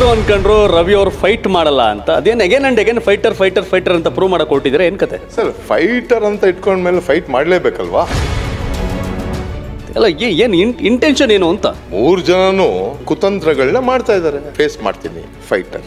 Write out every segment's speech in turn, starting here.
ಅನ್ಕೊಂಡ್ರು ರವಿ ಅವ್ರು ಫೈಟ್ ಮಾಡಲ್ಲ ಅಂತ ಅದೇನು again and again fighter fighter fighter ಅಂತ ಪ್ರೂವ್ ಮಾಡಕ್ ಕೊಟ್ಟಿದ್ರೆ ಏನ್ ಕತೆ ಸರ್ ಫೈಟರ್ ಅಂತ ಇಟ್ಕೊಂಡ್ಮೇಲೆ ಫೈಟ್ ಮಾಡಲೇಬೇಕಲ್ವಾ ಅಲ್ಲ ಏ- ಏನ್ ಇಂಟೆನ್ಷನ್ ಏನು ಅಂತ ಮೂರು ಜನನು ಕುತಂತ್ರಗಳನ್ನ ಮಾಡ್ತಾ ಇದ್ದಾರೆ ಫೇಸ್ ಮಾಡ್ತೀನಿ ಫೈಟರ್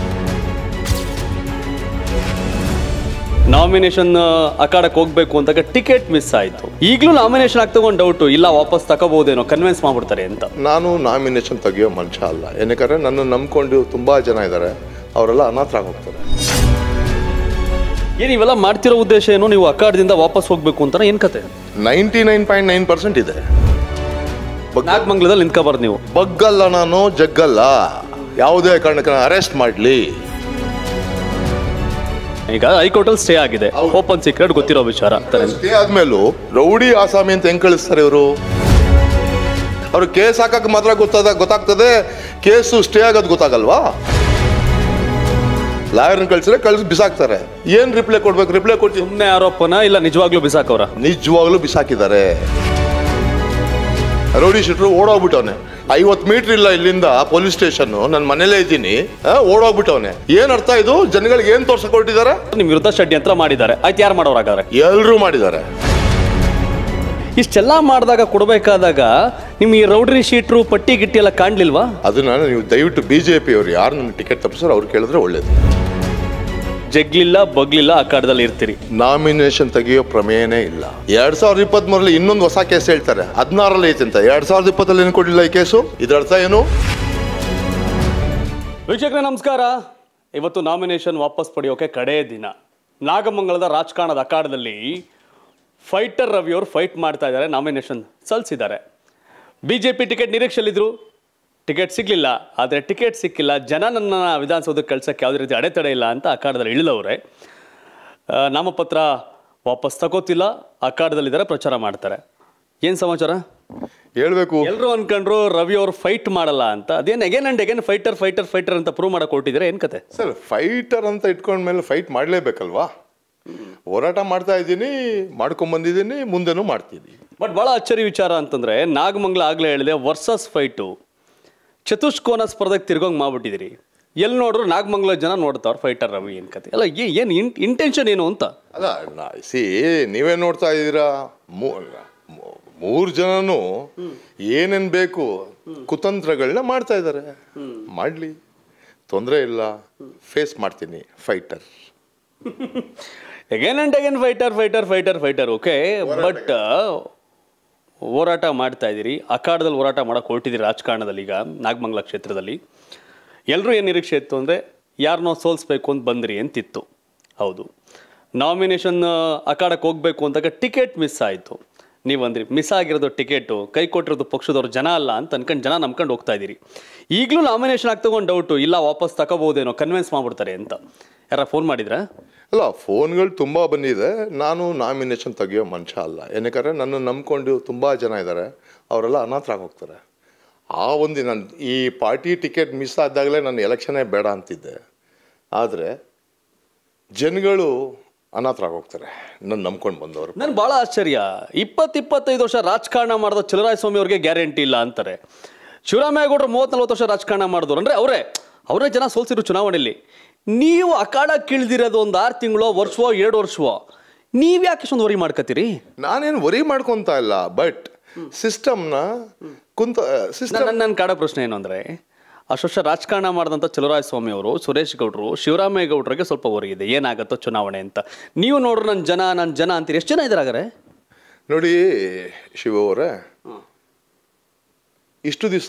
ನಾಮಿನೇಷನ್ ಅಖಾಡಕ್ಕೆ ಹೋಗ್ಬೇಕು ಅಂದಾಗ ಟಿಕೆಟ್ ಮಿಸ್ ಆಯ್ತು ಈಗಲೂ ನಾಮಿನೇಷನ್ ಆಗ್ತಾ ಒಂದು ಡೌಟು ಇಲ್ಲ ವಾಪಸ್ ತಗೋಬಹುದೇನೋ ಕನ್ವಿನ್ಸ್ ಮಾಡ್ಬಿಡ್ತಾರೆ ಅಂತ ನಾನು ನಾಮಿನೇಷನ್ ತೆಗಿಯೋ ಮನುಷ್ಯ ಅಲ್ಲ ಏನಕ್ಕೆ ನನ್ನ ನಂಬ್ಕೊಂಡು ತುಂಬಾ ಜನ ಇದ್ದಾರೆ ಅವರೆಲ್ಲ ಅನಾಥರಾಗಿ ಹೋಗ್ತಾರೆ ಏನ್ ಇವೆಲ್ಲ ಮಾಡ್ತಿರೋ ಉದ್ದೇಶ ಏನು ನೀವು ಅಖಾಡದಿಂದ ವಾಪಸ್ ಹೋಗ್ಬೇಕು ಅಂತ ಏನ್ ಕತೆ ninety nine point nine percent ಇದೆ ಬಗ್- ನಾಗಮಂಗಲದಲ್ಲಿ ನಿಂತ್ಕೋಬಾರ್ದು ನೀವು ಬಗ್ಗಲ್ಲ ನಾನು ಜಗ್ಗಲ್ಲ ಯಾವುದೇ ಕಾರಣಕ್ಕೆ ಅರೆಸ್ಟ್ ಮಾಡಲಿ ಈಗ ಹೈಕೋರ್ಟಲ್ಲಿ ಸ್ಟೇ ಆಗಿದೆ ಓಪನ್ ಸೀಕ್ರೆಟ್ ಗೊತ್ತಿರೋ ವಿಚಾರ ಅಂತಾರೆ ಸ್ಟೇ ಆದ್ಮೇಲೂ ರೌಡಿ ಆಸಾಮಿ ಅಂತ ಹೆಂಗ್ ಕಳಿಸ್ತಾರೆ ಇವರು ಅವ್ರು ಕೇಸ್ ಹಾಕಕ್ ಮಾತ್ರ ಗೊತ್ತಾದ ಗೊತ್ತಾಗ್ತದೆ ಕೇಸು ಸ್ಟೇ ಆಗೋದು ಗೊತ್ತಾಗಲ್ವಾ ಲಾಯರ್ನ ಕಳ್ಸಿದ್ರೆ ಕಳ್ಸಿ ಬಿಸಾಕ್ತಾರೆ ಏನ್ ರಿಪ್ಲೈ ಕೊಡ್ಬೇಕು ರಿಪ್ಲೈ ಕೊಡ್ತೀವಿ ಸುಮ್ಮನೆ ಆರೋಪನ ಇಲ್ಲ ನಿಜವಾಗ್ಲೂ ಬಿಸಾಕವ್ರ ನಿಜವಾಗ್ಲೂ ಬಿಸಾಕಿದ್ದಾರೆ ರೌಡಿ ಶೀಟ್ರು ಓಡೋಗ್ಬಿಟ್ಟವನೆ ಐವತ್ತು ಮೀಟರ್ ಇಲ್ಲ ಇಲ್ಲಿಂದ ಪೊಲೀಸ್ ಸ್ಟೇಷನ್ ನನ್ನ ಮನೇಲೇ ಇದ್ದೀನಿ ಆ, ಓಡೋಗ್ಬಿಟ್ಟವನೆ ಏನ್ ಅರ್ಥ ಇದು ಜನಗಳಿಗೆ ಏನ್ ತೋರ್ಸಕ್ ಹೊರಟಿದ್ದಾರೆ ನಿಮ್ ವಿರುದ್ಧ ಷಡ್ಯಂತ್ರ ಮಾಡಿದ್ದಾರೆ ಆಯ್ತು ಯಾರು ಮಾಡೋರಾಗಾರೆ ಎಲ್ರೂ ಮಾಡಿದ್ದಾರೆ ಇಷ್ಟೆಲ್ಲ ಮಾಡಿದಾಗ ಕೊಡಬೇಕಾದಾಗ ನಿಮ್ ಈ ರೌಡ್ರಿ ಶೀಟ್ರು ಪಟ್ಟಿ ಗಿಟ್ಟಿ ಎಲ್ಲ ಕಾಣ್ಲಿಲ್ವಾ ಅದನ್ನ ನೀವು ದಯವಿಟ್ಟು ಬಿಜೆಪಿ ಅವರು ಯಾರು ನನ್ನ ಟಿಕೆಟ್ ತಪ್ಪಿಸೋರು ಅವ್ರು ಕೇಳಿದ್ರೆ ಒಳ್ಳೇದು ಜಗ್ಲಿಲ್ಲ ಬಗ್ಲಿಲ್ಲ ಅಖಾಡದಲ್ಲಿ ಇರ್ತೀರಿ ನಾಮಿನೇಷನ್ ತೆಗೆಯೋ ಪ್ರಮೇಯನೇ ಇಲ್ಲ ಎರಡ್ ಸಾವಿರದ ಇಪ್ಪತ್ತ್ ಮೂರಲ್ಲಿ ಇನ್ನೊಂದು ಹೊಸ ಕೇಸ್ ಹೇಳ್ತಾರೆ ಹದಿನಾರಲ್ಲಿ ಐತೆ ಅಂತ ಎರಡ್ ಸಾವಿರದ ಇಪ್ಪತ್ತಲ್ಲಿ ಏನು ಕೊಡಲಿಲ್ಲ ಈ ಕೇಸು ಇದರ ಅರ್ಥ ಏನು ವೀಕ್ಷಕರೇ ನಮಸ್ಕಾರ ಇವತ್ತು ನಾಮಿನೇಷನ್ ವಾಪಸ್ ಪಡೆಯೋಕೆ ಕಡೇ ದಿನ ನಾಗಮಂಗಲದ ರಾಜಕಾರಣದ ಅಖಾಡದಲ್ಲಿ ಫೈಟರ್ ರವಿ ಅವರು ಫೈಟ್ ಮಾಡ್ತಾ ಇದ್ದಾರೆ ನಾಮಿನೇಷನ್ ಸಲ್ಲಿಸಿದ್ದಾರೆ ಬಿ ಜೆ ಪಿ ಟಿಕೆಟ್ ನಿರೀಕ್ಷೆಯಲ್ಲಿದ್ದರು ಟಿಕೆಟ್ ಸಿಗಲಿಲ್ಲ ಆದರೆ ಟಿಕೆಟ್ ಸಿಕ್ಕಿಲ್ಲ ಜನ ನನ್ನ ವಿಧಾನಸೌಧಕ್ಕೆ ಕಳ್ಸೋಕ್ಕೆ ಯಾವುದೇ ರೀತಿ ಅಡೆತಡೆ ಇಲ್ಲ ಅಂತ ಅಖಾಡದಲ್ಲಿ ಇಳಿದವ್ರೆ ಆ, ನಾಮಪತ್ರ ವಾಪಸ್ ತಗೋತಿಲ್ಲ ಅಖಾಡದಲ್ಲಿದ್ದಾರೆ ಪ್ರಚಾರ ಮಾಡ್ತಾರೆ ಏನು ಸಮಾಚಾರ ಹೇಳ್ಬೇಕು ಎಲ್ಲರೂ ಅನ್ಕೊಂಡ್ರು ರವಿ ಅವರು ಫೈಟ್ ಮಾಡಲ್ಲ ಅಂತ ಅದೇನು again and again fighter fighter fighter ಅಂತ ಪ್ರೂವ್ ಮಾಡಕ್ ಕೊಟ್ಟಿದ್ರೆ ಏನ್ ಕತೆ ಸರ್ ಫೈಟರ್ ಅಂತ ಇಟ್ಕೊಂಡ್ಮೇಲೆ ಫೈಟ್ ಮಾಡಲೇಬೇಕಲ್ವಾ ಹೋರಾಟ ಮಾಡ್ತಾ ಇದ್ದೀನಿ ಮಾಡ್ಕೊಂಡ್ ಬಂದಿದ್ದೀನಿ ಮುಂದೆನೂ ಮಾಡ್ತೀನಿ ಬಟ್ ಬಹಳ ಅಚ್ಚರಿ ವಿಚಾರ ಅಂತಂದ್ರೆ ನಾಗಮಂಗಲ ಆಗ್ಲೇ ಹೇಳಿದೆ ವರ್ಸಸ್ ಫೈಟು ಚತುಷ್ಕೋನ ಸ್ಪರ್ಧೆಗೆ ತಿರ್ಗೋಂಗ್ ಮಾಡ್ಬಿಟ್ಟಿದಿರಿ ಎಲ್ಲಿ ನೋಡ್ರು ನಾಗಮಂಗಲ ಜನ ನೋಡ್ತಾವ್ರ ಫೈಟರ್ ರವಿ ಏನ್ ಕತೆ ಅಲ್ಲ ಏ- ಏನ್ ಇಂಟೆನ್ಷನ್ ಏನು ಅಂತ ಅಲ್ಲ ನಾ ಸಿ ನೀವೇ ನೋಡ್ತಾ ಇದ್ದೀರಾ ಮೂ- ಮೂ- ಮೂರು ಜನನು ಏನೇನ್ ಬೇಕು ಕುತಂತ್ರಗಳನ್ನ ಮಾಡ್ತಾ ಇದ್ದಾರೆ ಮಾಡ್ಲಿ ತೊಂದರೆ ಇಲ್ಲ ಫೇಸ್ ಮಾಡ್ತೀನಿ fighter again and again fighter fighter fighter fighter okay but ಹೋರಾಟ ಮಾಡ್ತಾ ಇದ್ದೀರಿ ಅಖಾಡದಲ್ಲಿ ಹೋರಾಟ ಮಾಡಕ್ಕೆ ಹೊರಟಿದ್ದೀರಿ ರಾಜಕಾರಣದಲ್ಲಿ ಈಗ ನಾಗಮಂಗಲ ಕ್ಷೇತ್ರದಲ್ಲಿ ಎಲ್ಲರೂ ಏನು ನಿರೀಕ್ಷೆ ಇತ್ತು ಅಂದರೆ ಯಾರನ್ನೋ ಸೋಲಿಸ್ಬೇಕು ಅಂತ ಬಂದ್ರಿ ಅಂತಿತ್ತು ಹೌದು ನಾಮಿನೇಷನ್ ಅಖಾಡಕ್ಕೆ ಹೋಗ್ಬೇಕು ಅಂದಾಗ ಟಿಕೆಟ್ ಮಿಸ್ ಆಯಿತು ನೀವು ಅಂದ್ರಿ ಮಿಸ್ ಆಗಿರೋದು ಟಿಕೆಟು ಕೈ ಕೊಟ್ಟಿರೋದು ಪಕ್ಷದವ್ರು ಜನ ಅಲ್ಲ ಅಂತ ಅನ್ಕೊಂಡು ಜನ ನಂಬ್ಕೊಂಡು ಹೋಗ್ತಾ ಇದ್ದೀರಿ ಈಗಲೂ ನಾಮಿನೇಷನ್ ಆಗ್ತಾ ಒಂದು ಡೌಟು ಇಲ್ಲ ವಾಪಸ್ ತಗೋಬೋದೇನೋ ಕನ್ವಿನ್ಸ್ ಮಾಡ್ಬಿಡ್ತಾರೆ ಅಂತ ಯಾರ ಫೋನ್ ಮಾಡಿದ್ರಾ ಅಲ್ಲ ಫೋನ್ಗಳು ತುಂಬ ಬಂದಿದೆ ನಾನು ನಾಮಿನೇಷನ್ ತೆಗಿಯೋ ಮನುಷ್ಯ ಅಲ್ಲ ಏನಕ್ಕೆ ನನ್ನ ನಂಬ್ಕೊಂಡು ತುಂಬ ಜನ ಇದ್ದಾರೆ ಅವರೆಲ್ಲ ಅನಾಥರಾಗಿ ಹೋಗ್ತಾರೆ ಆ ಒಂದು ನನ್ನ ಈ ಪಾರ್ಟಿ ಟಿಕೆಟ್ ಮಿಸ್ ಆದಾಗಲೇ ನಾನು ಎಲೆಕ್ಷನ್ನೇ ಬೇಡ ಅಂತಿದ್ದೆ ಆದರೆ ಜನಗಳು ಅನಾಥರಾಗಿ ಹೋಗ್ತಾರೆ ನನ್ನ ನಂಬ್ಕೊಂಡು ಬಂದವರು ನನ್ಗೆ ಭಾಳ ಆಶ್ಚರ್ಯ ಇಪ್ಪತ್ತು ಇಪ್ಪತ್ತೈದು ವರ್ಷ ರಾಜಕಾರಣ ಮಾಡಿದ ಚಲರಾಯ ಸ್ವಾಮಿ ಅವ್ರಿಗೆ ಗ್ಯಾರಂಟಿ ಇಲ್ಲ ಅಂತಾರೆ ಶಿವರಾಮೇಗೌಡರು ಮೂವತ್ತು ನಲ್ವತ್ತು ವರ್ಷ ರಾಜಕಾರಣ ಮಾಡಿದವ್ರು ಅಂದರೆ ಅವರೇ ಅವರೇ ಜನ ಸೋಲ್ಸಿರೋ ಚುನಾವಣೆಯಲ್ಲಿ ನೀವು ಅಖಾಡ ಕೀಳ್ದಿರೋದು ಒಂದು ಆರು ತಿಂಗಳು ವರ್ಷವೋ ಎರಡು ವರ್ಷವೋ ನೀವು ಯಾಕೆ ಇಷ್ಟೊಂದು ವರಿ ಮಾಡ್ಕೋತೀರಿ ನಾನೇನು ವರಿ ಮಾಡ್ಕೊತ ಇಲ್ಲ ಬಟ್ ಸಿಸ್ಟಮ್ನ ಕುಂತ ಸಿಸ್ಟಮ್ ನನ್ನ ನನ್ನ ಕಾಡ ಪ್ರಶ್ನೆ ಏನು ಅಂದರೆ ಅಷ್ಟು ವರ್ಷ ರಾಜಕಾರಣ ಮಾಡಿದಂಥ ಚಲರಾಯ ಸ್ವಾಮಿ ಅವರು ಸುರೇಶ್ ಗೌಡರು ಶಿವರಾಮೇಗೌಡರಿಗೆ ಸ್ವಲ್ಪ ಹೊರಗಿದೆ ಏನಾಗುತ್ತೋ ಚುನಾವಣೆ ಅಂತ ನೀವು ನೋಡ್ರಿ ನನ್ನ ಜನ ನನ್ನ ಜನ ಅಂತೀರಿ ಎಷ್ಟು ಜನ ಇದ್ದಾರೆ ಹಾಗಾದ್ರೆ ನೋಡಿ ಶಿವ ಅವರೇ ಇಷ್ಟು ದಿವಸ